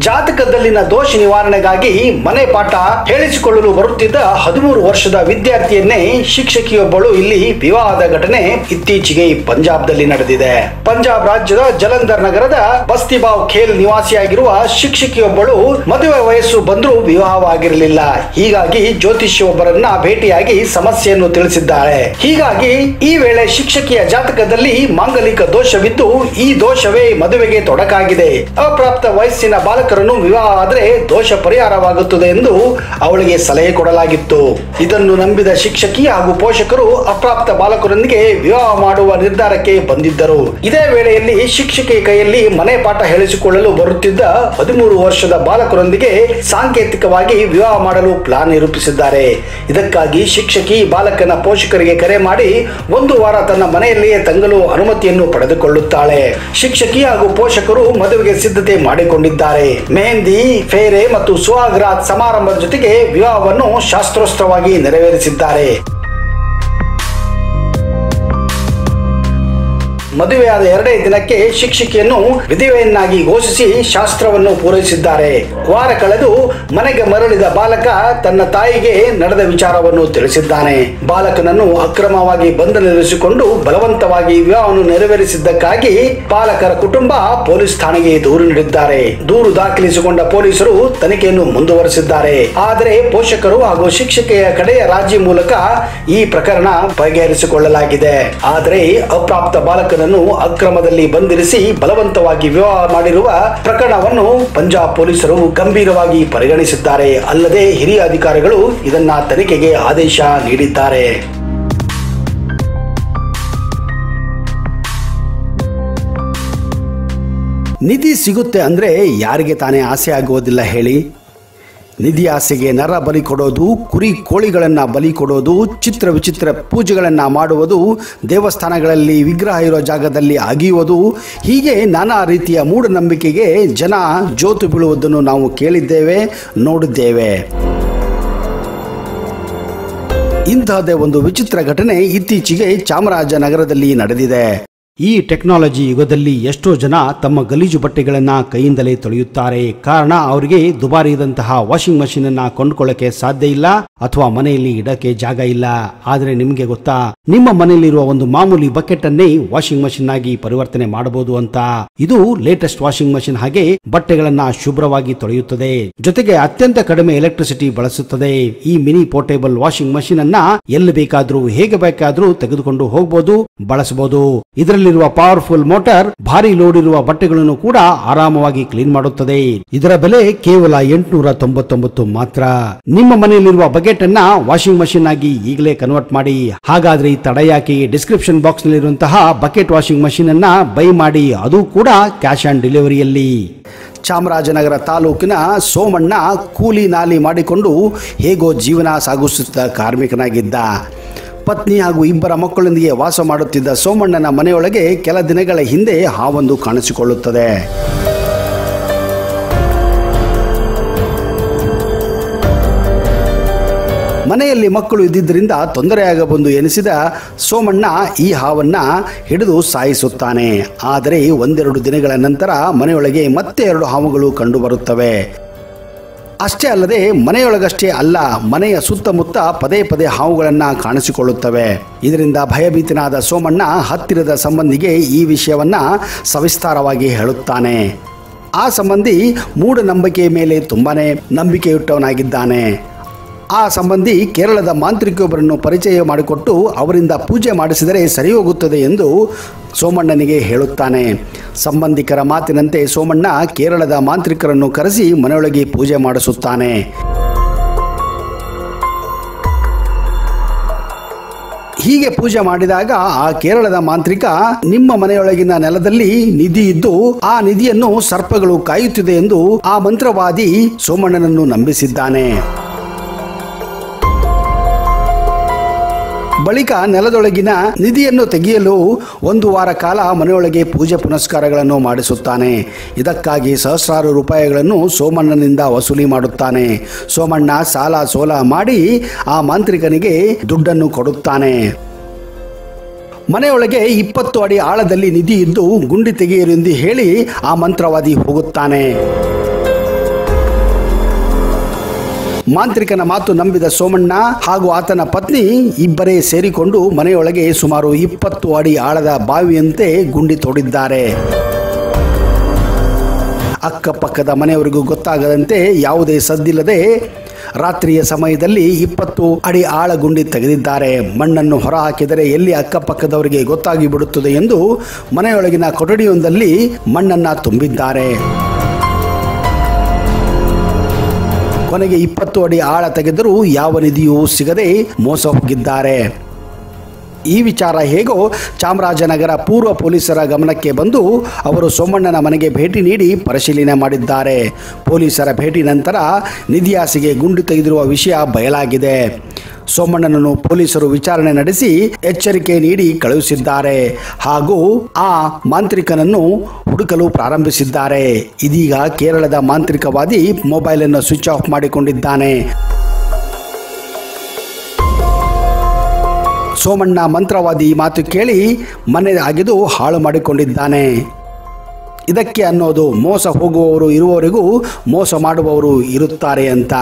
ಜಾತಕದಲ್ಲಿನ ದೋಷ ನಿವಾರಣೆಗಾಗಿ ಮನೆ ಪಾಠ ಹೇಳಿಸಿಕೊಳ್ಳಲು ಬರುತ್ತಿದ್ದ ಹದಿಮೂರು ವರ್ಷದ ವಿದ್ಯಾರ್ಥಿಯನ್ನೇ ಶಿಕ್ಷಕಿಯೊಬ್ಬಳು ಇಲ್ಲಿ ವಿವಾಹದ ಘಟನೆ ಇತ್ತೀಚೆಗೆ ಪಂಜಾಬ್ದಲ್ಲಿ ನಡೆದಿದೆ ಪಂಜಾಬ್ ರಾಜ್ಯದ ಜಲಂಧರ್ ನಗರದ ಬಸ್ತಿಬಾವ್ ಖೇಲ್ ನಿವಾಸಿಯಾಗಿರುವ ಶಿಕ್ಷಕಿಯೊಬ್ಬಳು ಮದುವೆ ವಯಸ್ಸು ಬಂದರೂ ವಿವಾಹವಾಗಿರಲಿಲ್ಲ ಹೀಗಾಗಿ ಜ್ಯೋತಿಷ್ಯೊಬ್ಬರನ್ನ ಭೇಟಿಯಾಗಿ ಸಮಸ್ಯೆಯನ್ನು ತಿಳಿಸಿದ್ದಾಳೆ ಹೀಗಾಗಿ ಈ ವೇಳೆ ಶಿಕ್ಷಕಿಯ ಜಾತಕದಲ್ಲಿ ಮಾಂಗಲಿಕ ದೋಷವಿದ್ದು ಈ ದೋಷವೇ ಮದುವೆಗೆ ತೊಡಕಾಗಿದೆ ಅಪ್ರಾಪ್ತ ವಯಸ್ಸಿನ ಬಾಲಕರನ್ನು ವಿವಾಹ ಆದರೆ ದೋಷ ಪರಿಹಾರವಾಗುತ್ತದೆ ಎಂದು ಅವಳಿಗೆ ಸಲಹೆ ಕೊಡಲಾಗಿತ್ತು ಇದನ್ನು ನಂಬಿದ ಶಿಕ್ಷಕಿ ಹಾಗೂ ಪೋಷಕರು ಅಪ್ರಾಪ್ತ ಬಾಲಕರೊಂದಿಗೆ ವಿವಾಹ ಮಾಡುವ ನಿರ್ಧಾರಕ್ಕೆ ಬಂದಿದ್ದರು ಇದೇ ವೇಳೆಯಲ್ಲಿ ಶಿಕ್ಷಕಿ ಕೈಯಲ್ಲಿ ಮನೆ ಪಾಠ ಹೇಳಿಸಿಕೊಳ್ಳಲು ಬರುತ್ತಿದ್ದ ಹದಿಮೂರು ವರ್ಷದ ಬಾಲಕರೊಂದಿಗೆ ಸಾಂಕೇತಿಕವಾಗಿ ವಿವಾಹ ಮಾಡಲು ಪ್ಲಾನ್ ನಿರೂಪಿಸಿದ್ದಾರೆ ಇದಕ್ಕಾಗಿ ಶಿಕ್ಷಕಿ ಬಾಲಕನ ಪೋಷಕರಿಗೆ ಕರೆ ಮಾಡಿ ಒಂದು ವಾರ ತನ್ನ ಮನೆಯಲ್ಲಿಯೇ ತಂಗಲು ಅನುಮತಿಯನ್ನು ಪಡೆದುಕೊಳ್ಳುತ್ತಾಳೆ ಶಿಕ್ಷಕಿ ಹಾಗೂ ಪೋಷಕರು ಮದುವೆಗೆ ಸಿದ್ಧತೆ ಮಾಡಿಕೊಂಡಿದ್ದಾರೆ ಮೆಹಂದಿ ಫೇರೆ ಮತ್ತು ಸುಹಾಗ್ರಾತ್ ಸಮಾರಂಭದ ಜೊತೆಗೆ ವಿವಾಹವನ್ನು ಶಾಸ್ತ್ರೋಕ್ತವಾಗಿ ನೆರವೇರಿಸಿದ್ದಾರೆ ಮದುವೆಯಾದ ಎರಡೇ ದಿನಕ್ಕೆ ಶಿಕ್ಷಕಿಯನ್ನು ವಿಧವೆಯನ್ನಾಗಿ ಘೋಷಿಸಿ ಶಾಸ್ತ್ರವನ್ನು ಪೂರೈಸಿದ್ದಾರೆ ವಾರ ಕಳೆದು ಮನೆಗೆ ಮರಳಿದ ಬಾಲಕ ತನ್ನ ತಾಯಿಗೆ ನಡೆದ ವಿಚಾರವನ್ನು ತಿಳಿಸಿದ್ದಾನೆ ಬಾಲಕನನ್ನು ಅಕ್ರಮವಾಗಿ ಬಂಧನದಲ್ಲಿರಿಸಿಕೊಂಡು ಬಲವಂತವಾಗಿ ವಿವಾಹವನ್ನು ನೆರವೇರಿಸಿದ್ದಕ್ಕಾಗಿ ಬಾಲಕರ ಕುಟುಂಬ ಪೊಲೀಸ್ ಠಾಣೆಗೆ ದೂರು ನೀಡಿದ್ದಾರೆ ದೂರು ದಾಖಲಿಸಿಕೊಂಡ ಪೊಲೀಸರು ತನಿಖೆಯನ್ನು ಮುಂದುವರೆಸಿದ್ದಾರೆ ಆದರೆ ಪೋಷಕರು ಹಾಗೂ ಶಿಕ್ಷಕಿಯ ಕಡೆಯ ರಾಜಿ ಮೂಲಕ ಈ ಪ್ರಕರಣ ಬಗೆಹರಿಸಿಕೊಳ್ಳಲಾಗಿದೆ ಆದರೆ ಅಪ್ರಾಪ್ತ ಬಾಲಕನನ್ನು ಅಕ್ರಮದಲ್ಲಿ ಬಂಧಿರಿಸಿ ಬಲವಂತವಾಗಿ ವಿವಾಹ ಮಾಡಿರುವ ಪ್ರಕರಣವನ್ನು ಪಂಜಾಬ್ ಪೊಲೀಸರು ಗಂಭೀರವಾಗಿ ಪರಿಗಣಿಸಿದ್ದಾರೆ ಅಲ್ಲದೆ ಹಿರಿಯ ಅಧಿಕಾರಿಗಳು ಇದನ್ನ ತನಿಖೆಗೆ ಆದೇಶ ನೀಡಿದ್ದಾರೆ ನಿಧಿ ಸಿಗುತ್ತೆ ಅಂದ್ರೆ ಯಾರಿಗೆ ತಾನೇ ಆಸೆ ಆಗುವುದಿಲ್ಲ ಹೇಳಿ ನಿಧಿ ಆಸೆಗೆ ನರ ಬಲಿ ಕೊಡೋದು ಕುರಿ ಕೋಳಿಗಳನ್ನ ಬಲಿ ಕೊಡೋದು ಚಿತ್ರ ವಿಚಿತ್ರ ಪೂಜೆಗಳನ್ನ ಮಾಡುವುದು ದೇವಸ್ಥಾನಗಳಲ್ಲಿ ವಿಗ್ರಹ ಇರೋ ಜಾಗದಲ್ಲಿ ಅಗಿಯುವುದು ಹೀಗೆ ನಾನಾ ರೀತಿಯ ಮೂಢನಂಬಿಕೆಗೆ ಜನ ಜೋತು ಬೀಳುವುದನ್ನು ನಾವು ಕೇಳಿದ್ದೇವೆ ನೋಡಿದ್ದೇವೆ ಇಂತಹದ್ದೇ ಒಂದು ವಿಚಿತ್ರ ಘಟನೆ ಇತ್ತೀಚೆಗೆ ಚಾಮರಾಜನಗರದಲ್ಲಿ ನಡೆದಿದೆ ಈ ಟೆಕ್ನಾಲಜಿ ಯುಗದಲ್ಲಿ ಎಷ್ಟೋ ಜನ ತಮ್ಮ ಗಲೀಜು ಬಟ್ಟೆಗಳನ್ನ ಕೈಯಿಂದಲೇ ತೊಳೆಯುತ್ತಾರೆ ಕಾರಣ ಅವರಿಗೆ ದುಬಾರಿ ಇದ್ದಂತಹ ವಾಷಿಂಗ್ ಮಷೀನ್ ಅನ್ನ ಕೊಂಡ್ಕೊಳ್ಳಕ್ಕೆ ಸಾಧ್ಯ ಇಲ್ಲ ಅಥವಾ ಮನೆಯಲ್ಲಿ ಇಡಕ್ಕೆ ಜಾಗ ಇಲ್ಲ ಆದ್ರೆ ನಿಮ್ಗೆ ಗೊತ್ತಾ ನಿಮ್ಮ ಮನೆಯಲ್ಲಿರುವ ಒಂದು ಮಾಮೂಲಿ ಬಕೆಟ್ ಅನ್ನೇ ವಾಷಿಂಗ್ ಮಷೀನ್ ಆಗಿ ಪರಿವರ್ತನೆ ಮಾಡಬಹುದು ಅಂತ ಇದು ಲೇಟೆಸ್ಟ್ ವಾಷಿಂಗ್ ಮಷೀನ್ ಹಾಗೆ ಬಟ್ಟೆಗಳನ್ನ ಶುಭ್ರವಾಗಿ ತೊಳೆಯುತ್ತದೆ ಜೊತೆಗೆ ಅತ್ಯಂತ ಕಡಿಮೆ ಎಲೆಕ್ಟ್ರಿಸಿಟಿ ಬಳಸುತ್ತದೆ ಈ ಮಿನಿ ಪೋರ್ಟೇಬಲ್ ವಾಷಿಂಗ್ ಮಷೀನ್ ಅನ್ನ ಎಲ್ಲಿ ಬೇಕಾದ್ರೂ ಹೇಗೆ ಬೇಕಾದ್ರೂ ತೆಗೆದುಕೊಂಡು ಹೋಗಬಹುದು ಬಳಸಬಹುದು ಇದರಲ್ಲಿರುವ ಪವರ್ಫುಲ್ ಮೋಟಾರ್ ಭಾರಿ ಲೋಡ್ ಇರುವ ಬಟ್ಟೆಗಳನ್ನು ಕೂಡ ಆರಾಮವಾಗಿ ಕ್ಲೀನ್ ಮಾಡುತ್ತದೆ ಇದರ ಬೆಲೆ ಕೇವಲ ಎಂಟುನೂರ ತೊಂಬತ್ತೊಂಬತ್ತು ಮಾತ್ರ ನಿಮ್ಮ ಮನೆಯಲ್ಲಿರುವ ಬಕೆಟ್ ಅನ್ನ ವಾಷಿಂಗ್ ಮಷೀನ್ ಆಗಿ ಈಗಲೇ ಕನ್ವರ್ಟ್ ಮಾಡಿ ಹಾಗಾದ್ರೆ ಈ ತಡ ಯಾಕೆ ಡಿಸ್ಕ್ರಿಪ್ಷನ್ ಬಾಕ್ಸ್ ನಲ್ಲಿರುವಂತಹ ಬಕೆಟ್ ವಾಷಿಂಗ್ ಮಷೀನ್ ಅನ್ನ ಬೈ ಮಾಡಿ ಅದು ಕೂಡ ಕ್ಯಾಶ್ ಆನ್ ಡೆಲಿವರಿಯಲ್ಲಿ ಚಾಮರಾಜನಗರ ತಾಲೂಕಿನ ಸೋಮಣ್ಣ ಕೂಲಿ ನಾಲಿ ಮಾಡಿಕೊಂಡು ಹೇಗೋ ಜೀವನ ಸಾಗಿಸುತ್ತಿದ್ದ ಕಾರ್ಮಿಕನಾಗಿದ್ದ ಪತ್ನಿ ಹಾಗೂ ಇಬ್ಬರ ಮಕ್ಕಳೊಂದಿಗೆ ವಾಸ ಮಾಡುತ್ತಿದ್ದ ಸೋಮಣ್ಣನ ಮನೆಯೊಳಗೆ ಕೆಲ ದಿನಗಳ ಹಿಂದೆ ಹಾವೊಂದು ಕಾಣಿಸಿಕೊಳ್ಳುತ್ತದೆ ಮನೆಯಲ್ಲಿ ಮಕ್ಕಳು ಇದ್ದಿದ್ದರಿಂದ ತೊಂದರೆಯಾಗಬಂದು ಎನಿಸಿದ ಸೋಮಣ್ಣ ಈ ಹಾವನ್ನ ಹಿಡಿದು ಸಾಯಿಸುತ್ತಾನೆ ಆದರೆ ಒಂದೆರಡು ದಿನಗಳ ನಂತರ ಮನೆಯೊಳಗೆ ಮತ್ತೆ ಎರಡು ಹಾವುಗಳು ಕಂಡುಬರುತ್ತವೆ ಅಷ್ಟೇ ಅಲ್ಲದೆ ಮನೆಯೊಳಗಷ್ಟೇ ಅಲ್ಲ ಮನೆಯ ಸುತ್ತಮುತ್ತ ಪದೇ ಪದೇ ಹಾವುಗಳನ್ನ ಕಾಣಿಸಿಕೊಳ್ಳುತ್ತವೆ ಇದರಿಂದ ಭಯಭೀತನಾದ ಸೋಮಣ್ಣ ಹತ್ತಿರದ ಸಂಬಂಧಿಗೆ ಈ ವಿಷಯವನ್ನ ಸವಿಸ್ತಾರವಾಗಿ ಹೇಳುತ್ತಾನೆ ಆ ಸಂಬಂಧಿ ಮೂಢನಂಬಿಕೆಯ ಮೇಲೆ ತುಂಬಾನೇ ನಂಬಿಕೆಯುಟ್ಟವನಾಗಿದ್ದಾನೆ ಆ ಸಂಬಂಧಿ ಕೇರಳದ ಮಾಂತ್ರಿಕೊಬ್ಬರನ್ನು ಪರಿಚಯ ಮಾಡಿಕೊಟ್ಟು ಅವರಿಂದ ಪೂಜೆ ಮಾಡಿಸಿದರೆ ಸರಿ ಹೋಗುತ್ತದೆ ಎಂದು ಸೋಮಣ್ಣನಿಗೆ ಹೇಳುತ್ತಾನೆ ಸಂಬಂಧಿಕರ ಮಾತಿನಂತೆ ಸೋಮಣ್ಣ ಕೇರಳದ ಮಾಂತ್ರಿಕರನ್ನು ಕರೆಸಿ ಮನೆಯೊಳಗೆ ಪೂಜೆ ಮಾಡಿಸುತ್ತಾನೆ ಹೀಗೆ ಪೂಜೆ ಮಾಡಿದಾಗ ಆ ಕೇರಳದ ಮಾಂತ್ರಿಕ ನಿಮ್ಮ ಮನೆಯೊಳಗಿನ ನೆಲದಲ್ಲಿ ನಿಧಿ ಇದ್ದು ಆ ನಿಧಿಯನ್ನು ಸರ್ಪಗಳು ಕಾಯುತ್ತಿದೆ ಎಂದು ಆ ಮಂತ್ರವಾದಿ ಸೋಮಣ್ಣನನ್ನು ನಂಬಿಸಿದ್ದಾನೆ ಬಳಿಕ ನೆಲದೊಳಗಿನ ನಿಧಿಯನ್ನು ತೆಗೆಯಲು ಒಂದು ವಾರ ಕಾಲ ಮನೆಯೊಳಗೆ ಪೂಜೆ ಪುನಸ್ಕಾರಗಳನ್ನು ಮಾಡಿಸುತ್ತಾನೆ ಇದಕ್ಕಾಗಿ ಸಹಸ್ರಾರು ರೂಪಾಯಿಗಳನ್ನು ಸೋಮಣ್ಣನಿಂದ ವಸೂಲಿ ಮಾಡುತ್ತಾನೆ ಸೋಮಣ್ಣ ಸಾಲ ಸೋಲ ಮಾಡಿ ಆ ಮಾಂತ್ರಿಕನಿಗೆ ದುಡ್ಡನ್ನು ಕೊಡುತ್ತಾನೆ ಮನೆಯೊಳಗೆ ಇಪ್ಪತ್ತು ಅಡಿ ಆಳದಲ್ಲಿ ನಿಧಿ ಇದ್ದು ಗುಂಡಿ ತೆಗೆಯಲೆಂದು ಹೇಳಿ ಆ ಮಂತ್ರವಾದಿ ಹೋಗುತ್ತಾನೆ ಮಾಂತ್ರಿಕನ ಮಾತು ನಂಬಿದ ಸೋಮಣ್ಣ ಹಾಗೂ ಆತನ ಪತ್ನಿ ಇಬ್ಬರೇ ಸೇರಿಕೊಂಡು ಮನೆಯೊಳಗೆ ಸುಮಾರು ಇಪ್ಪತ್ತು ಅಡಿ ಆಳದ ಬಾವಿಯಂತೆ ಗುಂಡಿ ತೋಡಿದ್ದಾರೆ ಅಕ್ಕಪಕ್ಕದ ಮನೆಯವರಿಗೂ ಗೊತ್ತಾಗದಂತೆ ಯಾವುದೇ ಸದ್ದಿಲ್ಲದೆ ರಾತ್ರಿಯ ಸಮಯದಲ್ಲಿ ಇಪ್ಪತ್ತು ಅಡಿ ಆಳ ಗುಂಡಿ ತೆಗೆದಿದ್ದಾರೆ ಮಣ್ಣನ್ನು ಹೊರಹಾಕಿದರೆ ಎಲ್ಲಿ ಅಕ್ಕಪಕ್ಕದವರಿಗೆ ಗೊತ್ತಾಗಿ ಬಿಡುತ್ತದೆ ಎಂದು ಮನೆಯೊಳಗಿನ ಕೊಠಡಿಯೊಂದಲ್ಲಿ ಮಣ್ಣನ್ನ ತುಂಬಿದ್ದಾರೆ ಕೊನೆಗೆ ಇಪ್ಪತ್ತು ಅಡಿ ಆಳ ತೆಗೆದರೂ ಯಾವ ನಿಧಿಯೂ ಸಿಗದೆ ಮೋಸ ಹೋಗಿದ್ದಾರೆ ಈ ವಿಚಾರ ಹೇಗೋ ಚಾಮರಾಜನಗರ ಪೂರ್ವ ಪೊಲೀಸರ ಗಮನಕ್ಕೆ ಬಂದು ಅವರು ಸೋಮಣ್ಣನ ಮನೆಗೆ ಭೇಟಿ ನೀಡಿ ಪರಿಶೀಲನೆ ಮಾಡಿದ್ದಾರೆ ಪೊಲೀಸರ ಭೇಟಿ ನಂತರ ನಿಧಿಯಾಸಿಗೆ ಗುಂಡು ತೆಗೆದಿರುವ ವಿಷಯ ಬಯಲಾಗಿದೆ ಸೋಮಣ್ಣನನ್ನು ಪೊಲೀಸರು ವಿಚಾರಣೆ ನಡೆಸಿ ಎಚ್ಚರಿಕೆ ನೀಡಿ ಕಳುಹಿಸಿದ್ದಾರೆ ಹಾಗೂ ಆ ಮಾಂತ್ರಿಕನನ್ನು ಹುಡುಕಲು ಪ್ರಾರಂಭಿಸಿದ್ದಾರೆ ಇದೀಗ ಕೇರಳದ ಮಾಂತ್ರಿಕವಾದಿ ಮೊಬೈಲನ್ನು ಸ್ವಿಚ್ ಆಫ್ ಮಾಡಿಕೊಂಡಿದ್ದಾನೆ ಸೋಮಣ್ಣ ಮಂತ್ರವಾದಿ ಈ ಮಾತು ಕೇಳಿ ಮನೆ ಅಗೆದು ಹಾಳು ಮಾಡಿಕೊಂಡಿದ್ದಾನೆ ಇದಕ್ಕೆ ಅನ್ನೋದು ಮೋಸ ಹೋಗುವವರು ಇರುವವರೆಗೂ ಮೋಸ ಮಾಡುವವರು ಇರುತ್ತಾರೆ ಅಂತ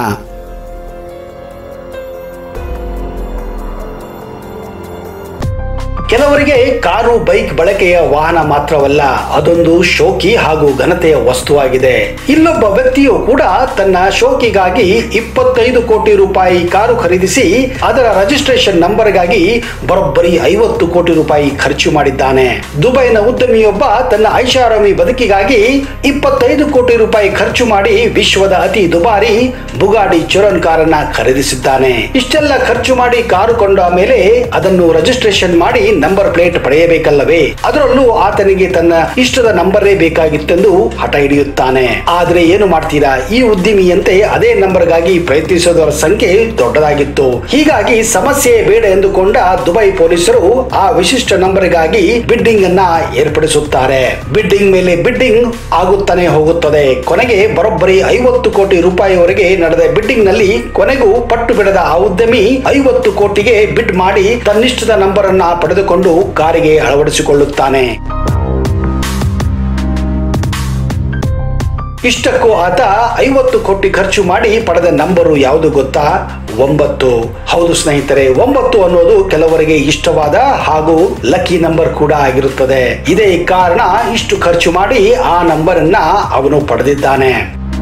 ಕೆಲವರಿಗೆ ಕಾರು ಬೈಕ್ ಬಳಕೆಯ ವಾಹನ ಮಾತ್ರವಲ್ಲ ಅದೊಂದು ಶೋಕಿ ಹಾಗೂ ಘನತೆಯ ವಸ್ತುವಾಗಿದೆ ಇಲ್ಲೊಬ್ಬ ವ್ಯಕ್ತಿಯು ಕೂಡ ತನ್ನ ಶೋಕಿಗಾಗಿ ಇಪ್ಪತ್ತೈದು ಕೋಟಿ ರೂಪಾಯಿ ಕಾರು ಖರೀದಿಸಿ ಅದರ ರಿಜಿಸ್ಟ್ರೇಷನ್ ನಂಬರ್ಗಾಗಿ ಬರೋಬ್ಬರಿ ಐವತ್ತು ಕೋಟಿ ರೂಪಾಯಿ ಖರ್ಚು ಮಾಡಿದ್ದಾನೆ ದುಬೈನ ಉದ್ಯಮಿಯೊಬ್ಬ ತನ್ನ ಐಷಾರಾಮಿ ಬದುಕಿಗಾಗಿ ಇಪ್ಪತ್ತೈದು ಕೋಟಿ ರೂಪಾಯಿ ಖರ್ಚು ಮಾಡಿ ವಿಶ್ವದ ಅತಿ ದುಬಾರಿ ಬುಗಾಡಿ ಚುರನ್ ಕಾರನ್ನ ಖರೀದಿಸಿದ್ದಾನೆ ಇಷ್ಟೆಲ್ಲ ಖರ್ಚು ಮಾಡಿ ಕಾರು ಕೊಂಡ ಮೇಲೆ ಅದನ್ನು ರಿಜಿಸ್ಟ್ರೇಷನ್ ಮಾಡಿ ನಂಬರ್ ಪ್ಲೇಟ್ ಪಡೆಯಬೇಕಲ್ಲವೇ ಅದರಲ್ಲೂ ಆತನಿಗೆ ತನ್ನ ಇಷ್ಟದ ನಂಬರೇ ಬೇಕಾಗಿತ್ತೆಂದು ಹಠ ಹಿಡಿಯುತ್ತಾನೆ ಆದ್ರೆ ಏನು ಮಾಡ್ತೀರಾ ಈ ಉದ್ಯಮಿಯಂತೆ ಅದೇ ನಂಬರ್ಗಾಗಿ ಪ್ರಯತ್ನಿಸೋದರ ಸಂಖ್ಯೆ ದೊಡ್ಡದಾಗಿತ್ತು ಹೀಗಾಗಿ ಸಮಸ್ಯೆ ಬೇಡ ಎಂದುಕೊಂಡ ದುಬೈ ಪೊಲೀಸರು ಆ ವಿಶಿಷ್ಟ ನಂಬರ್ಗಾಗಿ ಬಿಡ್ಡಿಂಗ್ ಅನ್ನ ಏರ್ಪಡಿಸುತ್ತಾರೆ ಬಿಡ್ಡಿಂಗ್ ಮೇಲೆ ಬಿಡ್ಡಿಂಗ್ ಆಗುತ್ತಾನೆ ಹೋಗುತ್ತದೆ ಕೊನೆಗೆ ಬರೋಬ್ಬರಿ ಐವತ್ತು ಕೋಟಿ ರೂಪಾಯಿವರೆಗೆ ನಡೆದ ಬಿಡ್ಡಿಂಗ್ ನಲ್ಲಿ ಕೊನೆಗೂ ಪಟ್ಟು ಬಿಡದ ಆ ಉದ್ಯಮಿ ಐವತ್ತು ಕೋಟಿಗೆ ಬಿಡ್ ಮಾಡಿ ತನ್ನಿಷ್ಟದ ನಂಬರ್ ಅನ್ನ ಪಡೆದುಕೊಂಡು ಕಾರಿಗೆ ಅಳವಡಿಸಿಕೊಳ್ಳುತ್ತಾನೆ ಇಷ್ಟಕ್ಕೂ ಆತ ಐವತ್ತು ಕೋಟಿ ಖರ್ಚು ಮಾಡಿ ಪಡೆದ ನಂಬರು ಯಾವುದು ಗೊತ್ತಾ ಒಂಬತ್ತು ಹೌದು ಸ್ನೇಹಿತರೆ ಒಂಬತ್ತು ಅನ್ನೋದು ಕೆಲವರಿಗೆ ಇಷ್ಟವಾದ ಹಾಗೂ ಲಕ್ಕಿ ನಂಬರ್ ಕೂಡ ಆಗಿರುತ್ತದೆ ಇದೇ ಕಾರಣ ಇಷ್ಟು ಖರ್ಚು ಮಾಡಿ ಆ ನಂಬರ್ ಅನ್ನ ಅವನು ಪಡೆದಿದ್ದಾನೆ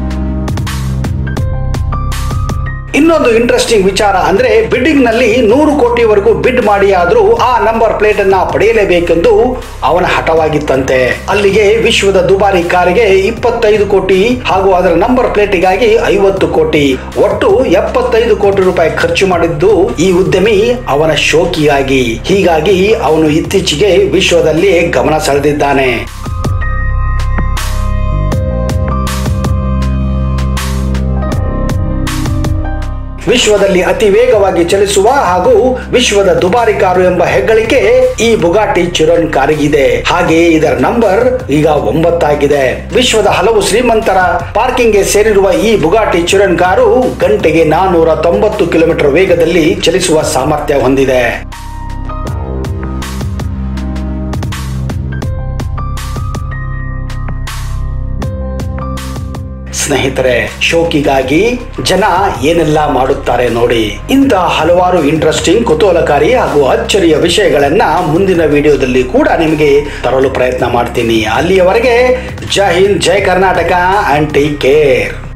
ಇನ್ನೊಂದು ಇಂಟ್ರೆಸ್ಟಿಂಗ್ ವಿಚಾರ ಅಂದ್ರೆ ಬಿಡ್ಡಿಂಗ್ ನಲ್ಲಿ ನೂರು ಕೋಟಿವರೆಗೂ ಬಿಡ್ ಮಾಡಿ ಆದ್ರೂ ಆ ನಂಬರ್ ಪ್ಲೇಟ್ ಅನ್ನ ಪಡೆಯಲೇಬೇಕೆಂದು ಅವನ ಹಠವಾಗಿತ್ತಂತೆ ಅಲ್ಲಿಗೆ ವಿಶ್ವದ ದುಬಾರಿ ಕಾರಿಗೆ ಇಪ್ಪತ್ತೈದು ಕೋಟಿ ಹಾಗೂ ಅದರ ನಂಬರ್ ಪ್ಲೇಟಿಗಾಗಿ ಐವತ್ತು ಕೋಟಿ ಒಟ್ಟು ಎಪ್ಪತ್ತೈದು ಕೋಟಿ ರೂಪಾಯಿ ಖರ್ಚು ಮಾಡಿದ್ದು ಈ ಉದ್ಯಮಿ ಅವನ ಶೋಕಿಯಾಗಿ ಹೀಗಾಗಿ ಅವನು ಇತ್ತೀಚೆಗೆ ವಿಶ್ವದಲ್ಲಿ ಗಮನ ಸೆಳೆದಿದ್ದಾನೆ ವಿಶ್ವದಲ್ಲಿ ಅತಿ ವೇಗವಾಗಿ ಚಲಿಸುವ ಹಾಗೂ ವಿಶ್ವದ ದುಬಾರಿ ಕಾರು ಎಂಬ ಹೆಗ್ಗಳಿಕೆ ಈ ಬುಗಾಟಿ ಚಿರೋನ್ ಕಾರಿಗಿದೆ ಹಾಗೆಯೇ ಇದರ ನಂಬರ್ ಈಗ ಒಂಬತ್ತಾಗಿದೆ ವಿಶ್ವದ ಹಲವು ಶ್ರೀಮಂತರ ಪಾರ್ಕಿಂಗ್ಗೆ ಸೇರಿರುವ ಈ ಬುಗಾಟಿ ಚಿರೋನ್ ಕಾರು ಗಂಟೆಗೆ ನಾನೂರ ತೊಂಬತ್ತು ಕಿಲೋಮೀಟರ್ ವೇಗದಲ್ಲಿ ಚಲಿಸುವ ಸಾಮರ್ಥ್ಯ ಹೊಂದಿದೆ ಸ್ನೇಹಿತರೆ ಶೋಕಿಗಾಗಿ ಜನ ಏನೆಲ್ಲ ಮಾಡುತ್ತಾರೆ ನೋಡಿ ಇಂತಹ ಹಲವಾರು ಇಂಟ್ರೆಸ್ಟಿಂಗ್ ಕುತೂಹಲಕಾರಿ ಹಾಗೂ ಅಚ್ಚರಿಯ ವಿಷಯಗಳನ್ನ ಮುಂದಿನ ವಿಡಿಯೋದಲ್ಲಿ ಕೂಡ ನಿಮಗೆ ತರಲು ಪ್ರಯತ್ನ ಮಾಡ್ತೀನಿ ಅಲ್ಲಿಯವರೆಗೆ Jai Hind Jai Karnataka and take care